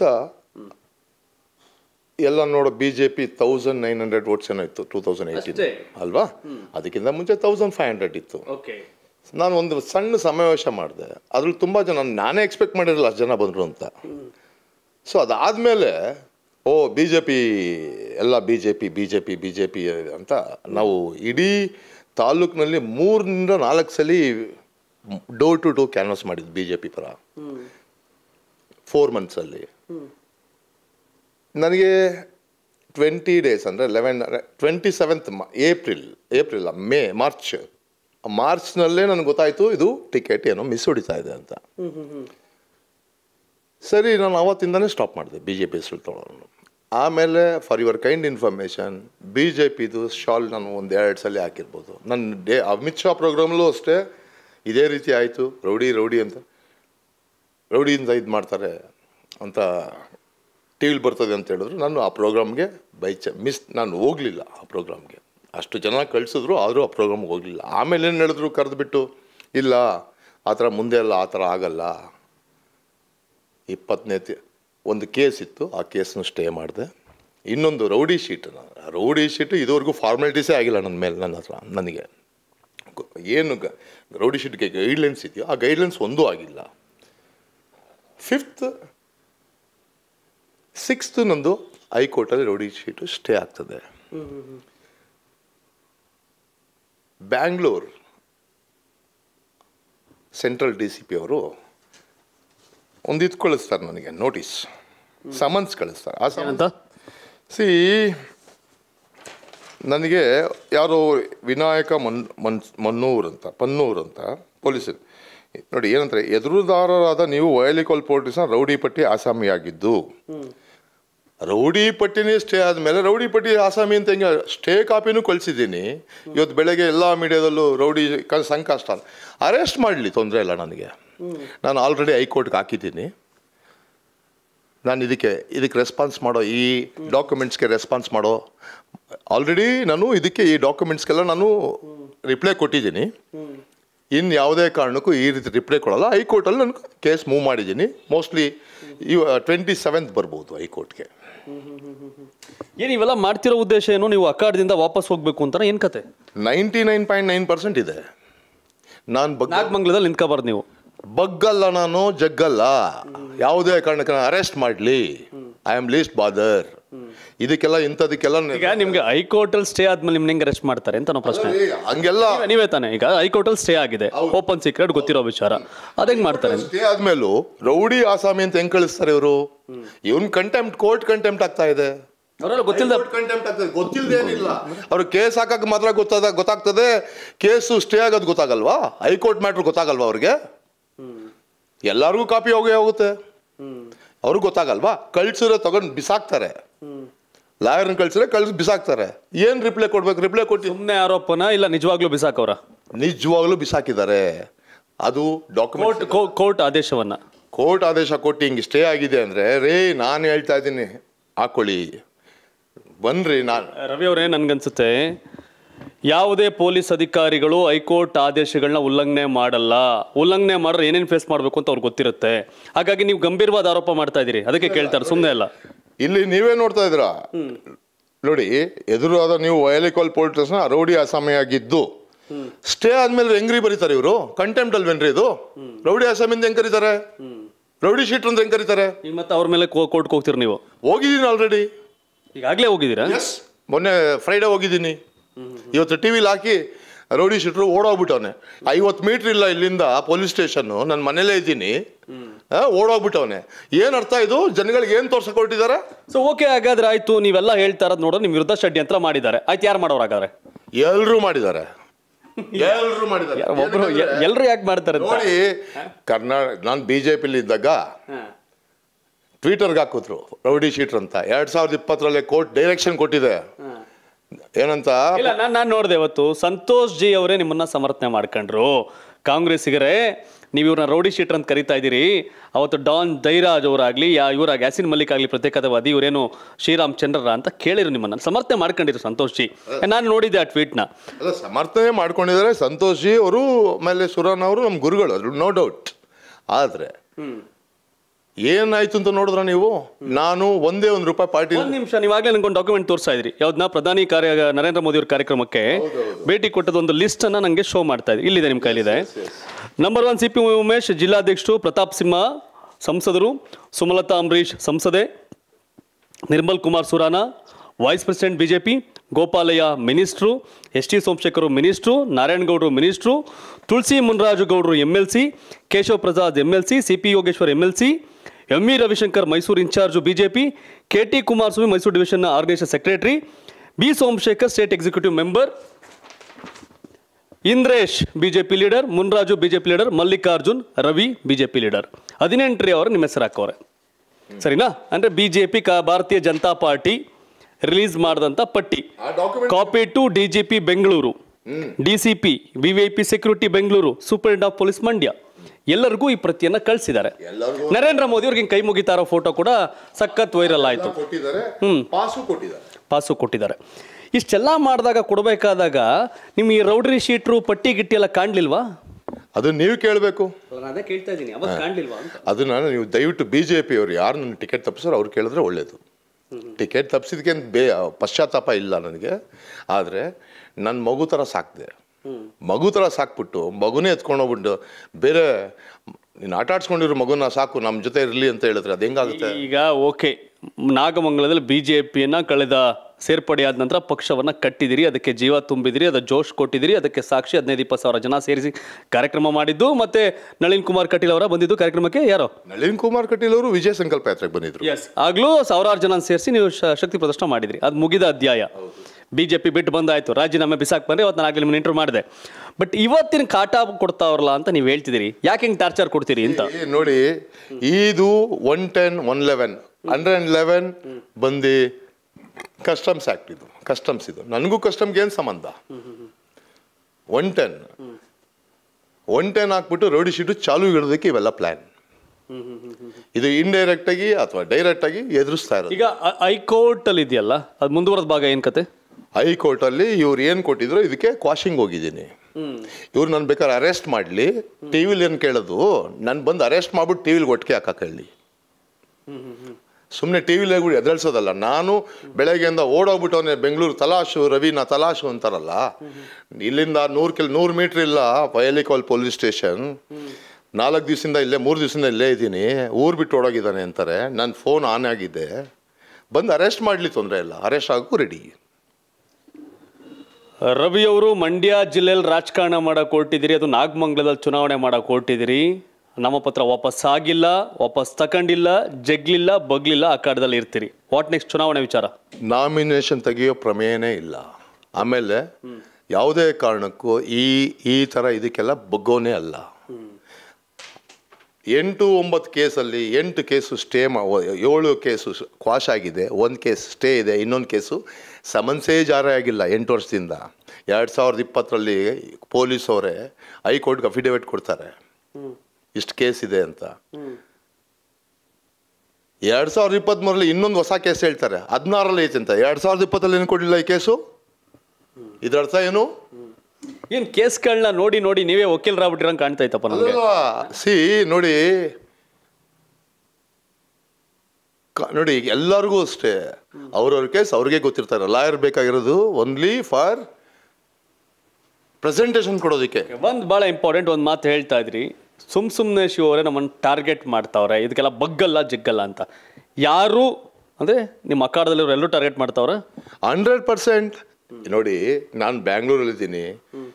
ಎಲ್ಲ ನೋಡೋ B J P thousand nine hundred votes ಏನೋ ಇತ್ತು ಟೂ ತೌಸಂಡ್ ಏಯ್ಟೀನ್ ಅಷ್ಟೇ. ಅಲ್ವಾ ಅದಕ್ಕಿಂತ ಮುಂಚೆ ತೌಸಂಡ್ ಫೈವ್ ಹಂಡ್ರೆಡ್ ಇತ್ತು ಓಕೆ ನಾನು ಒಂದು ಸಣ್ಣ ಸಮಾವೇಶ ಮಾಡಿದೆ ಅದ್ರಲ್ಲಿ ತುಂಬ ಜನ ನಾನೇ ಎಕ್ಸ್ಪೆಕ್ಟ್ ಮಾಡಿರಲಿಲ್ಲ ಅಷ್ಟು ಜನ ಬಂದರು ಅಂತ ಸೊ ಅದಾದಮೇಲೆ ಓ ಬಿ ಜೆ ಪಿ ಎಲ್ಲ B J P B J P B J P ಅಂತ ನಾವು ಇಡೀ ತಾಲೂಕಿನಲ್ಲಿ ಮೂರರಿಂದ ನಾಲ್ಕು ಸಲ ಡೋರ್ ಟು ಡೋರ್ ಕ್ಯಾನ್ವಾಸ್ ಮಾಡಿದ್ವಿ ಬಿ ಜೆ ಪಿ ಪರ ಫೋರ್ ಮಂತ್ಸಲ್ಲಿ ನನಗೆ ಟ್ವೆಂಟಿ ಡೇಸ್ ಅಂದರೆ eleven twenty seventh April April May March ಮಾರ್ಚ್ನಲ್ಲೇ ನನಗೆ ಗೊತ್ತಾಯಿತು ಇದು ಟಿಕೆಟ್ ಏನೋ ಮಿಸ್ ಹೊಡಿತಾ ಇದೆ ಅಂತ ಸರಿ ನಾನು ಅವತ್ತಿಂದನೇ ಸ್ಟಾಪ್ ಮಾಡಿದೆ ಬಿ ಜೆ ಪಿ ಹೆಸರು ತೊಗೊಳೋನು ಆಮೇಲೆ for your kind information B J ಪಿದು ಶಾಲ್ ನಾನು ಒಂದು ಎರಡು ಸಲ ಹಾಕಿರ್ಬೋದು ನನ್ನ ಡೇ ಅಮಿತ್ ಶಾ ಪ್ರೋಗ್ರಾಮ್ಲೂ ಅಷ್ಟೇ ಇದೇ ರೀತಿ ಆಯಿತು ರೌಡಿ ರೌಡಿ ಅಂತ ರೌಡಿಯಿಂದ ಇದು ಮಾಡ್ತಾರೆ ಅಂತ ಟಿ ವಿಲಿ ಬರ್ತದೆ ಅಂತ ಹೇಳಿದ್ರು ನಾನು ಆ ಪ್ರೋಗ್ರಾಮ್ಗೆ ಬೈ ಚ ಮಿಸ್ ನಾನು ಹೋಗಲಿಲ್ಲ ಆ ಪ್ರೋಗ್ರಾಮ್ಗೆ ಅಷ್ಟು ಜನ ಕಳಿಸಿದ್ರು ಆದರೂ ಆ ಪ್ರೋಗ್ರಾಮ್ಗೆ ಹೋಗಲಿಲ್ಲ ಆಮೇಲೆ ಏನು ಹೇಳಿದ್ರು ಕರೆದುಬಿಟ್ಟು ಇಲ್ಲ ಆ ಥರ ಮುಂದೆ ಎಲ್ಲ ಆ ಥರ ಆಗಲ್ಲ ಇಪ್ಪತ್ತನೇ ತಿ ಒಂದು ಕೇಸ್ ಇತ್ತು ಆ ಕೇಸ್ನ ಸ್ಟೇ ಮಾಡಿದೆ ಇನ್ನೊಂದು ರೌಡಿ ಶೀಟ್ ರೌಡಿ ಶೀಟ್ ಇದುವರೆಗೂ ಫಾರ್ಮಾಲಿಟೀಸೇ ಆಗಿಲ್ಲ ನನ್ನ ಮೇಲೆ ನನ್ನ ಹತ್ರ ನನಗೆ ಗೊ- ಏನು ಗ- ರೌಡಿ ಶೀಟ್ಗೆ ಗೈಡ್ಲೈನ್ಸ್ ಇದೆಯೋ ಆ ಗೈಡ್ಲೈನ್ಸ್ ಒಂದೂ ಆಗಿಲ್ಲ ಫಿಫ್ತ್ ಸಿಕ್ಸ್ತ್ ನಂದು ಹೈಕೋರ್ಟಲ್ಲಿ ರೌಡಿ ಶೀಟು ಸ್ಟೇ ಆಗ್ತದೆ Bangalore central D C P ಅವರು ಒಂದು ಇದು ಕಳಿಸ್ತಾರೆ ನನಗೆ ನೋಟಿಸ್ ಸಮನ್ಸ್ ಕಳಿಸ್ತಾರೆ ಆ ಸಮನ್ಸ್ ಅಂತ ಸಿ ನನಗೆ ಯಾರೋ ವಿನಾಯಕ ಮನ್ ಮನ್ ಮನ್ನೂರ್ ಅಂತ ಪನ್ನೂರ್ ಅಂತ ಪೊಲೀಸರು ನೋಡಿ ಏನಂತಾರೆ ಎದುರುದಾರರಾದ ನೀವು ವಯಲಿಕೋಲ್ ಪೊಲೀಸ್ನ ರೌಡಿ ಪಟ್ಟಿ ಆಸಾಮಿಯಾಗಿದ್ದು ರೌಡಿ ಪಟ್ಟಿನೇ ಸ್ಟೇ ಆದಮೇಲೆ ರೌಡಿ ಪಟ್ಟಿ ಆಸಾಮಿ ಅಂತ ಹಿಂಗೆ ಸ್ಟೇ ಕಾಪಿನೂ ಕಳಿಸಿದ್ದೀನಿ ಇವತ್ತು ಬೆಳಗ್ಗೆ ಎಲ್ಲ ಮೀಡಿಯಾದಲ್ಲೂ ರೌಡಿ ಕ ಸಂಕಷ್ಟ ಅರೆಸ್ಟ್ ಮಾಡಲಿ ತೊಂದರೆ ಇಲ್ಲ ನನಗೆ ನಾನು ಆಲ್ರೆಡಿ ಹೈಕೋರ್ಟ್ಗೆ ಹಾಕಿದ್ದೀನಿ ನಾನು ಇದಕ್ಕೆ ಇದಕ್ಕೆ ರೆಸ್ಪಾನ್ಸ್ ಮಾಡೋ ಈ ಡಾಕ್ಯುಮೆಂಟ್ಸ್ಗೆ ರೆಸ್ಪಾನ್ಸ್ ಮಾಡೋ ಆಲ್ರೆಡಿ ನಾನು ಇದಕ್ಕೆ ಈ ಡಾಕ್ಯುಮೆಂಟ್ಸ್ಗೆಲ್ಲ ನಾನು ರಿಪ್ಲೈ ಕೊಟ್ಟಿದ್ದೀನಿ ಇನ್ನು ಯಾವುದೇ ಕಾರಣಕ್ಕೂ ಈ ರೀತಿ ರಿಪ್ಲೈ ಕೊಡಲ್ಲ ಹೈಕೋರ್ಟಲ್ಲಿ ನಾನು ಕೇಸ್ ಮೂವ್ ಮಾಡಿದ್ದೀನಿ ಮೋಸ್ಟ್ಲಿ ಇವ ಟ್ವೆಂಟಿ ಸೆವೆಂತ್ ಬರ್ಬೋದು ಹೈಕೋರ್ಟ್ಗೆ ಏನು ಇವೆಲ್ಲ ಮಾಡ್ತಿರೋ ಉದ್ದೇಶ ಏನು ನೀವು ಅಖಾಡದಿಂದ ವಾಪಸ್ ಹೋಗ್ಬೇಕು ಅಂತಾನೆ ಏನು ಕತೆ ninety nine point nine percent ಇದೆ ನಾನು ಬಗ್ ನಾಗಮಂಗಲದಲ್ಲಿ ನಿಂತ್ಕೋಬಾರ್ದು ನೀವು ಬಗ್ಗಲ್ಲ ನಾನು ಜಗ್ಗಲ್ಲ ಯಾವುದೇ ಕಾರಣಕ್ಕೆ ಅರೆಸ್ಟ್ ಮಾಡಲಿ ಐ ಆಮ್ ಲೀಸ್ಟ್ ಬಾದರ್ ಇದಕ್ಕೆಲ್ಲ ಇಂಥದಕ್ಕೆಲ್ಲ ಈಗ ನಿಮ್ಗೆ ಹೈಕೋರ್ಟಲ್ಲಿ ಸ್ಟೇ ಆದ್ಮೇಲೆ ನಿಮ್ನ ಹೆಂಗೆ ಅರೆಸ್ಟ್ ಮಾಡ್ತಾರೆ ಅಂತ ನಾವು ಪ್ರಶ್ನೆ ಹಂಗೆಲ್ಲ ನೀವೇ ತಾನೆ ಈಗ ಹೈಕೋರ್ಟಲ್ಲಿ ಸ್ಟೇ ಆಗಿದೆ ಓಪನ್ ಸೀಕ್ರೆಟ್ ಗೊತ್ತಿರೋ ವಿಚಾರ ಅದ್ ಹೆಂಗ್ ಮಾಡ್ತಾರೆ ಸ್ಟೇ ಆದ್ಮೇಲೂ ರೌಡಿ ಆಸಾಮಿ ಅಂತ ಹೆಂಗ್ ಕಳಿಸ್ತಾರೆ ಇವರು ಇವನ್ ಕಂಟೆಂಪ್ಟ್ ಕೋರ್ಟ್ ಕಂಟೆಂಪ್ಟ್ ಆಗ್ತಾ ಇದೆ ಅವರೆಲ್ಲ ಗೊತ್ತಿಲ್ಲದ ಕಂಟೆಂಪ್ಟ್ ಆಗ್ತದೆ ಗೊತ್ತಿಲ್ಲದೇನಿಲ್ಲ ಅವ್ರು ಕೇಸ್ ಹಾಕಕ್ ಮಾತ್ರ ಗೊತ್ತಾದ ಗೊತ್ತಾಗ್ತದೆ ಕೇಸು ಸ್ಟೇ ಆಗೋದು ಗೊತ್ತಾಗಲ್ವಾ ಹೈಕೋರ್ಟ್ ಮ್ಯಾಟ್ರ್ ಗೊತ್ತಾಗಲ್ವಾ ಅವ್ರಿಗೆ ಎಲ್ಲರಿಗೂ ಕಾಪಿ ಹೋಗೇ ಹೋಗುತ್ತೆ ಅವ್ರಿಗೆ ಗೊತ್ತಾಗಲ್ವಾ ಕಳ್ಸಿರೋ ತಗೊಂಡು ಬಿಸಾಕ್ತಾರೆ ಲಾಯರ್ನ ಕಳ್ಸಿದ್ರೆ ಕಳ್ಸಿ ಬಿಸಾಕ್ತಾರೆ ಏನ್ ರಿಪ್ಲೈ ಕೊಡ್ಬೇಕು ರಿಪ್ಲೈ ಕೊಟ್ಟು ಸುಮ್ಮನೆ ಆರೋಪನ ಇಲ್ಲ ನಿಜವಾಗ್ಲೂ ಬಿಸಾಕವ್ರ ನಿಜವಾಗ್ಲೂ ಬಿಸಾಕಿದ್ದಾರೆ ಅದು ಡಾಕ್ಯುಮೆಂಟ್ ಕೋರ್ಟ್ ಕೋರ್ಟ್ ಆದೇಶವನ್ನ ಕೋರ್ಟ್ ಆದೇಶ ಕೊಟ್ಟು ಹಿಂಗೆ ಸ್ಟೇ ಆಗಿದೆ ಅಂದರೆ ರೇ ನಾನು ಹೇಳ್ತಾ ಇದ್ದೀನಿ ಹಾಕೊಳ್ಳಿ ಬನ್ರಿ ನಾನು ರವಿ ಅವರೇ ನನ್ಗನ್ಸುತ್ತೆ ಯಾವುದೇ ಪೊಲೀಸ್ ಅಧಿಕಾರಿಗಳು ಹೈಕೋರ್ಟ್ ಆದೇಶಗಳನ್ನ ಉಲ್ಲಂಘನೆ ಮಾಡಲ್ಲ ಉಲ್ಲಂಘನೆ ಮಾಡಿದ್ರೆ ಏನೇನು ಫೇಸ್ ಮಾಡಬೇಕು ಅಂತ ಅವ್ರಿಗೆ ಗೊತ್ತಿರುತ್ತೆ ಹಾಗಾಗಿ ನೀವು ಗಂಭೀರವಾದ ಆರೋಪ ಮಾಡ್ತಾ ಇದ್ದೀರಿ ಅದಕ್ಕೆ ಕೇಳ್ತಾರೆ ಸುಮ್ಮನೆ ಅಲ್ಲ ಇಲ್ಲಿ ನೀವೇ ನೋಡ್ತಾ ಇದ್ದೀರಾ ನೋಡಿ ಎದುರಾದ ನೀವು ವಯಲಿಕೋಲ್ ಪೊಲಿಟಿಕ್ಸ್ನ ರೌಡಿ ಅಸಾಮಿಯಾಗಿದ್ದು ಸ್ಟೇ ಆದ್ಮೇಲೆ ಹೆಂಗ್ರಿ ಬರೀತಾರೆ ಇವರು ಕಂಟೆಂಪ್ಟ್ ಅಲ್ವೇನ್ರಿ ಇದು ರೌಡಿ ಅಸಾಮಿಂದ ಹೆಂಗ್ ಕರೀತಾರೆ ರೌಡಿ ಶೀಟ್ ಅಂತ ಹೆಂಗ್ ಕರೀತಾರೆ ಈಗ ಮತ್ತೆ ಅವ್ರ ಮೇಲೆ ಕೋರ್ಟ್ಗೆ ಹೋಗ್ತೀರಿ ನೀವು ಹೋಗಿದ್ದೀನಿ ಆಲ್ರೆಡಿ ಈಗಾಗಲೇ ಹೋಗಿದ್ದೀರಾ ಎಸ್ ಮೊನ್ನೆ ಫ್ರೈಡೇ ಹೋಗಿದ್ದೀನಿ ಇವತ್ತು ಟಿ ವಿಲಿ ಹಾಕಿ ರೌಡಿ ಶೀಟ್ರು ಓಡೋಗ್ಬಿಟ್ಟವನೆ ಐವತ್ತು ಮೀಟ್ರ್ ಇಲ್ಲ ಇಲ್ಲಿಂದ ಪೊಲೀಸ್ ಸ್ಟೇಷನ್ನು ನನ್ನ ಮನೇಲೇ ಇದ್ದೀನಿ ಆ, ಓಡೋಗ್ಬಿಟ್ಟವನೆ ಏನು ಅರ್ಥ ಇದು ಜನಗಳಿಗೆ ಏನು ತೋರ್ಸಕ್ ಹೊರಟಿದ್ದಾರೆ ಸೊ ಓಕೆ ಹಾಗಾದ್ರೆ ಆಯ್ತು ನೀವೆಲ್ಲ ಹೇಳ್ತಾ ಇರೋದು ನೋಡೋ ನಿಮ್ ವಿರುದ್ಧ ಷಡ್ಯಂತ್ರ ಮಾಡಿದ್ದಾರೆ ಆಯ್ತು ಯಾರು ಮಾಡೋರು ಹಾಗಾದ್ರೆ ಎಲ್ರೂ ಮಾಡಿದ್ದಾರೆ ಎಲ್ರೂ ಮಾಡಿದ್ದಾರೆ ಒಬ್ರು ಎಲ್ಲರೂ ಯಾಕೆ ಮಾಡ್ತಾರೆ ಅಂತ ನೋಡಿ ಕರ್ನಾಟಕ ನಾನು ಬಿ ಜೆ ಪಿಲಿ ಇದ್ದಾಗ ಟ್ವಿಟರ್ಗೆ ಹಾಕಿದ್ರು ರೌಡಿ ಶೀಟ್ರ್ ಅಂತ ಎರಡ್ ಸಾವಿರದ ಇಪ್ಪತ್ತರಲ್ಲಿ ಕೋರ್ಟ್ ಡೈರೆಕ್ಷನ್ ಕೊಟ್ಟಿದೆ ಏನಂತ ಇಲ್ಲ ನಾನು ನಾನು ನೋಡಿದೆ ಇವತ್ತು ಸಂತೋಷ್ ಜಿ ಅವರೇ ನಿಮ್ಮನ್ನ ಸಮರ್ಥನೆ ಮಾಡ್ಕೊಂಡ್ರು ಕಾಂಗ್ರೆಸ್ಸಿಗರೇ ನೀವು ಇವ್ರನ್ನ ರೌಡಿ ಶೀಟರ್ ಅಂತ ಕರಿತಾ ಇದ್ದೀರಿ ಅವತ್ತು ಡಾನ್ ದೈರಾಜ್ ಅವರಾಗ್ಲಿ ಯಾ ಇವರಾಗ ಯಾಸಿನ್ ಮಲ್ಲಿಕ್ ಆಗಲಿ ಪ್ರತ್ಯೇಕತಾವಾದಿ ಇವರೇನು ಶ್ರೀರಾಮ್ ಚಂದ್ರರ ಅಂತ ಕೇಳಿರು ನಿಮ್ಮನ್ನ ಸಮರ್ಥನೆ ಮಾಡ್ಕೊಂಡಿದ್ರು ಸಂತೋಷ್ ಜಿ ನಾನು ನೋಡಿದ್ದೆ ಆ ಟ್ವೀಟ್ನ ಅಲ್ಲ ಸಮರ್ಥನೆ ಮಾಡ್ಕೊಂಡಿದ್ದಾರೆ ಸಂತೋಷ್ ಜಿ ಅವರು ಆಮೇಲೆ ಸುರನ್ ಅವರು ನಮ್ಮ ಗುರುಗಳು ಅದು ನೋ ಡೌಟ್ ಆದರೆ ಏನಾಯ್ತು ಅಂತ ನೋಡಿದ್ರ ನೀವು ನಾನು ಒಂದೇ ಒಂದು ರೂಪಾಯಿ ಪಾರ್ಟಿ ಒಂದ್ ನಿಮಿಷ ನೀವಾಗಲೇ ನಂಗೊಂದು ಡಾಕ್ಯುಮೆಂಟ್ ತೋರಿಸ್ತಾ ಇದ್ರಿ ಯಾವ್ದನ್ನ ಪ್ರಧಾನಿ ಕಾರ್ಯ ನರೇಂದ್ರ ಮೋದಿ ಅವ್ರ ಕಾರ್ಯಕ್ರಮಕ್ಕೆ ಭೇಟಿ ಕೊಟ್ಟದ ಒಂದು ಲಿಸ್ಟ್ ಅನ್ನ ನಂಗೆ ಶೋ ಮಾಡ್ತಾ ಇದ್ರಿ ಇಲ್ಲಿದೆ ನಿಮ್ಮ ಕೈಲಿದೆ number one C P Umesh ಜಿಲ್ಲಾಧ್ಯಕ್ಷರು ಪ್ರತಾಪ್ ಸಿಂಹ ಸಂಸದರು ಸುಮಲತಾ ಅಂಬರೀಶ್ ಸಂಸದೆ Nirmal Kumar Surana vice president BJP Gopalaiah minister S T Somashekar minister ನಾರಾಯಣಗೌಡರು ಮಿನಿಸ್ಟ್ರು ತುಳಸಿ ಮುನ್ರಾಜು ಗೌಡರು M L C Keshav Prasad M L C C P Yogeshwar M L C M E Ravishankar Mysuru incharge BJP K T Kumaraswamy Mysuru division organisation secretary B Somashekar state executive member Indresh BJP leader Munraju BJP leader Mallikarjun Ravi BJP leader ಹದಿನೆಂಟರಿ ಅವರು ನಿಮ್ಮ ಹೆಸರು ಹಾಕೋರೆ ಸರಿನಾ ಅಂದ್ರೆ BJP ಭಾರತೀಯ Janata party release ಮಾಡಿದಂತ ಪಟ್ಟಿ ಆ document copy to D G P Bengaluru D C P V V P security Bengaluru superintendent of police Mandya ಎಲ್ಲರಿಗೂ ಈ ಪ್ರತಿಯನ್ನ ಕಳಿಸಿದ್ದಾರೆ ಎಲ್ಲರಿಗೂ ನರೇಂದ್ರ ಮೋದಿ ಅವ್ರಿಗೆ ಕೈ ಮುಗಿತಾ ಇರೋ ಫೋಟೋ ಕೂಡ ಸಖತ್ ವೈರಲ್ ಆಯ್ತು ಕೊಟ್ಟಿದ್ದಾರೆ ಪಾಸು ಕೊಟ್ಟಿದ್ದಾರೆ ಪಾಸು ಕೊಟ್ಟಿದ್ದಾರೆ ಇಷ್ಟೆಲ್ಲ ಮಾಡಿದಾಗ ಕೊಡಬೇಕಾದಾಗ ನಿಮ್ಮ ಈ ರೌಡ್ರಿ ಶೀಟ್ರು ಪಟ್ಟಿ ಗಿಟ್ಟಿ ಎಲ್ಲ ಕಾಣ್ಲಿಲ್ವಾ ಅದು ನೀವು ಕೇಳಬೇಕು ಅದೇ ಕೇಳ್ತಾ ಇದ್ದೀನಿ ಅವತ್ತು ಕಾಣ್ಲಿಲ್ವಾ ಅಂತ ಅದನ್ನ ನೀವು ದಯವಿಟ್ಟು ಬಿ ಜೆ ಪಿ ಅವರು ಯಾರು ನನ್ನ ಟಿಕೆಟ್ ತಪ್ಪಿಸೋರು ಅವ್ರು ಕೇಳಿದ್ರೆ ಒಳ್ಳೇದು ಟಿಕೆಟ್ ತಪ್ಪಿಸಿದಕ್ಕೆ ಬೇ ಪಶ್ಚಾತ್ತಾಪ ಇಲ್ಲ ನನಗೆ ಆದರೆ ನನ್ನ ಮಗು ಥರ ಸಾಕಿದೆ ಮಗು ಥರ ಸಾಕ್ಬಿಟ್ಟು ಮಗುನೇ ಎತ್ಕೊಂಡೋಗ್ಬಿಟ್ಟು ಬೇರೆ ನೀನು ಆಟ ಆಡ್ಸ್ಕೊಂಡಿರೋ ಮಗುನ ಸಾಕು ನಮ್ಮ ಜೊತೆ ಇರಲಿ ಅಂತ ಹೇಳಿದ್ರೆ ಅದು ಹೆಂಗಾಗುತ್ತೆ ಈಗ ಓಕೆ ನಾಗಮಂಗಲದಲ್ಲಿ ಬಿಜೆಪಿಯನ್ನ ಕಳೆದ ಸೇರ್ಪಡೆಯಾದ ನಂತರ ಪಕ್ಷವನ್ನ ಕಟ್ಟಿದಿರಿ ಅದಕ್ಕೆ ಜೀವ ತುಂಬಿದಿರಿ ಅದ ಜೋಶ್ ಕೊಟ್ಟಿದಿರಿ ಅದಕ್ಕೆ ಸಾಕ್ಷಿ ಹದಿನೈದು ಇಪ್ಪತ್ತು ಸಾವಿರ ಜನ ಸೇರಿಸಿ ಕಾರ್ಯಕ್ರಮ ಮಾಡಿದ್ದು ಮತ್ತೆ ನಳಿನ್ ಕುಮಾರ್ ಕಟೀಲ್ ಅವರ ಬಂದಿದ್ದು ಕಾರ್ಯಕ್ರಮಕ್ಕೆ ಯಾರೋ ನಳಿನ್ ಕುಮಾರ್ ಕಟೀಲ್ ಅವರು ವಿಜಯ ಸಂಕಲ್ಪ ಯಾತ್ರೆಗೆ ಬಂದಿದ್ರು ಎಸ್ ಆಗ್ಲೂ ಸಾವಿರಾರು ಜನ ಸೇರಿಸಿ ನೀವು ಶ- ಶಕ್ತಿ ಪ್ರದರ್ಶನ ಮಾಡಿದ್ರಿ ಅದು ಮುಗಿದ ಅಧ್ಯಾಯ ಬಿಜೆಪಿ ಬಿಟ್ಟು ಬಂದಾಯ್ತು ರಾಜೀನಾಮೆ ಬಿಸಾಕ್ ಬಂದ್ರೆ ಇವತ್ತು ನಾನು ಆಗ್ಲಿ ನಿಮ್ಮನ್ನ ಇಂಟರ್ ಮಾಡಿದೆ ಬಟ್ ಇವತ್ತಿನ ಕಾಟ ಕೊಡ್ತಾವ್ರಲ್ಲ ಅಂತ ನೀವು ಹೇಳ್ತಿದ್ದೀರಿ ಯಾಕೆ ಹಿಂಗೆ ಟಾರ್ಚರ್ ಕೊಡ್ತೀರಿ ಅಂತ ಈ ನೋಡಿ ಇದು one ten one eleven hundred and eleven ಬಂದು ಕಸ್ಟಮ್ಸ್ ಆ್ಯಕ್ಟ್ ಇದು ಕಸ್ಟಮ್ಸ್ ಇದು ನನಗೂ ಕಸ್ಟಮ್ಗೆ ಏನು ಸಂಬಂಧ ಒನ್ ಟೆನ್ ಒನ್ ಟೆನ್ ಹಾಕ್ಬಿಟ್ಟು ರೋಡಿ ಶೀಟು ಚಾಲು ಇಡೋದಕ್ಕೆ ಇವೆಲ್ಲ ಪ್ಲ್ಯಾನ್ ಇದು ಇಂಡೈರೆಕ್ಟ್ ಆಗಿ ಅಥವಾ ಡೈರೆಕ್ಟ್ ಆಗಿ ಎದುರಿಸ್ತಾ ಇರೋದು ಈಗ ಹೈಕೋರ್ಟ್ ಅಲ್ಲಿ ಇದೆಯಲ್ಲ ಅದು ಮುಂದುವರೆದ ಭಾಗ ಏನ್ ಕತೆ ಹೈಕೋರ್ಟಲ್ಲಿ ಇವ್ರು ಏನು ಕೊಟ್ಟಿದ್ರು ಇದಕ್ಕೆ ಕ್ವಾಶಿಂಗ್ ಹೋಗಿದ್ದೀನಿ ಇವ್ರು ನಾನು ಬೇಕಾದ್ರೆ ಅರೆಸ್ಟ್ ಮಾಡಲಿ ಟಿ ವಿಲಿ ಏನು ಕೇಳೋದು ನಾನು ಬಂದು ಅರೆಸ್ಟ್ ಮಾಡ್ಬಿಟ್ಟು ಟಿ ವಿಲಿ ಒಟ್ಟಿಗೆ ಹಾಕಕ್ಕೆ ಹೇಳಿ ಸುಮ್ಮನೆ ಟಿ ವಿಲಿ ಹೋಗ್ಬಿಟ್ಟು ಎದುರಿಸೋದಲ್ಲ ನಾನು ಬೆಳಗ್ಗೆಯಿಂದ ಓಡೋಗ್ಬಿಟ್ಟವನೇ ಬೆಂಗಳೂರು ತಲಾಶು ರವಿನ ತಲಾಶು ಅಂತಾರಲ್ಲ ಇಲ್ಲಿಂದ ನೂರು ಕಿಲ್ ನೂರು ಮೀಟ್ರ್ ಇಲ್ಲ ಪಯಲಿಕಾಲ್ ಪೊಲೀಸ್ ಸ್ಟೇಷನ್ ನಾಲ್ಕು ದಿವಸದಿಂದ ಇಲ್ಲೇ ಮೂರು ದಿವಸದಿಂದ ಇಲ್ಲೇ ಇದ್ದೀನಿ ಊರು ಬಿಟ್ಟು ಓಡೋಗಿದ್ದಾನೆ ಅಂತಾರೆ ನನ್ನ ಫೋನ್ ಆನ್ ಆಗಿದೆ ಬಂದು ಅರೆಸ್ಟ್ ಮಾಡಲಿ ತೊಂದರೆ ಇಲ್ಲ ಅರೆಸ್ಟ್ ಆಗಕ್ಕೂ ರೆಡಿ ರವಿ ಅವರು ಮಂಡ್ಯ ಜಿಲ್ಲೆಯಲ್ಲಿ ರಾಜಕಾರಣ ಮಾಡಕ್ ಹೊರಟಿದ್ದೀರಿ ಅದು ನಾಗಮಂಗಲದಲ್ಲಿ ಚುನಾವಣೆ ಮಾಡಕ್ ಹೊರಟಿದ್ದೀರಿ ನಾಮಪತ್ರ ವಾಪಸ್ ಆಗಿಲ್ಲ ವಾಪಸ್ ತಗೊಂಡಿಲ್ಲ ಜಗ್ಲಿಲ್ಲ ಬಗ್ಲಿಲ್ಲ ಅಖಾಡದಲ್ಲಿ ಇರ್ತೀರಿ ವಾಟ್ ನೆಕ್ಸ್ಟ್ ಚುನಾವಣೆ ವಿಚಾರ ನಾಮಿನೇಷನ್ ತೆಗೆಯೋ ಪ್ರಮೇಯನೇ ಇಲ್ಲ ಆಮೇಲೆ ಯಾವುದೇ ಕಾರಣಕ್ಕೂ ಈ ಈ ಥರ ಇದಕ್ಕೆಲ್ಲ ಬಗ್ಗೋನೇ ಅಲ್ಲ ಎಂಟು ಒಂಬತ್ತು ಕೇಸಲ್ಲಿ ಎಂಟು ಕೇಸು ಸ್ಟೇ ಮಾ ಏಳು ಕೇಸು ಕ್ವಾಶ್ ಆಗಿದೆ ಒಂದು ಕೇಸ್ ಸ್ಟೇ ಇದೆ ಇನ್ನೊಂದು ಕೇಸು ಸಮನ್ಸೇ ಜಾರಿ ಆಗಿಲ್ಲ ಎಂಟು ವರ್ಷದಿಂದ ಎರಡು ಸಾವಿರದ ಇಪ್ಪತ್ತರಲ್ಲಿ ಪೊಲೀಸ್ ಅವರೇ ಹೈಕೋರ್ಟ್ಗೆ ಅಫಿಡೇವಿಟ್ ಕೊಡ್ತಾರೆ ಇಷ್ಟು ಕೇಸ್ ಇದೆ ಅಂತ ಎರಡು ಸಾವಿರದ ಇಪ್ಪತ್ತ್ಮೂರಲ್ಲಿ ಇನ್ನೊಂದು ಹೊಸ ಕೇಸ್ ಹೇಳ್ತಾರೆ ಹದಿನಾರಲ್ಲಿ ಐತೆ ಅಂತ ಎರಡು ಸಾವಿರದ ಇಪ್ಪತ್ತರಲ್ಲಿ ಏನು ಕೊಡಲಿಲ್ಲ ಈ ಕೇಸು ಇದರ ಅರ್ಥ ಏನು ಏನ್ ಕೇಸ್ಗಳನ್ನ ನೋಡಿ ನೋಡಿ ನೀವೇ ವಕೀಲರಾಗ್ಬಿಟ್ಟಿರಂಗ್ ಕಾಣ್ತಾ ಇತ್ತಪ್ಪ ನಮಗೆ ಸಿ ನೋಡಿ ಕ- ನೋಡಿ ಎಲ್ಲರಿಗೂ ಅಷ್ಟೇ ಅವ್ರವ್ರ ಕೇಸ್ ಅವ್ರಿಗೆ ಗೊತ್ತಿರ್ತಾರೆ ಲಾಯರ್ ಬೇಕಾಗಿರೋದು ಓನ್ಲಿ ಫಾರ್ ಪ್ರೆಸೆಂಟೇಷನ್ ಕೊಡೋದಕ್ಕೆ ಒಂದ್ ಬಹಳ ಇಂಪಾರ್ಟೆಂಟ್ ಒಂದ್ ಮಾತು ಹೇಳ್ತಾ ಇದ್ರಿ ಸುಮ್ ಸುಮ್ನೆ ಶಿವ ಅವರೇ ನಮ್ಮನ್ನ ಟಾರ್ಗೆಟ್ ಮಾಡ್ತಾವ್ರೆ ಇದಕ್ಕೆಲ್ಲ ಬಗ್ಗಲ್ಲ ಜಿಗ್ಗಲ್ಲ ಅಂತ ಯಾರು ಅಂದ್ರೆ ನಿಮ್ಮ ಅಖಾಡದಲ್ಲಿ ಎಲ್ಲರೂ ಟಾರ್ಗೆಟ್ ಮಾಡ್ತಾವ್ರೆ ಹಂಡ್ರೆಡ್ ಪರ್ಸೆಂಟ್ ನೋಡಿ ನಾನು ಬ್ಯಾಂಗ್ಳೂರಲ್ಲಿದ್ದೀನಿ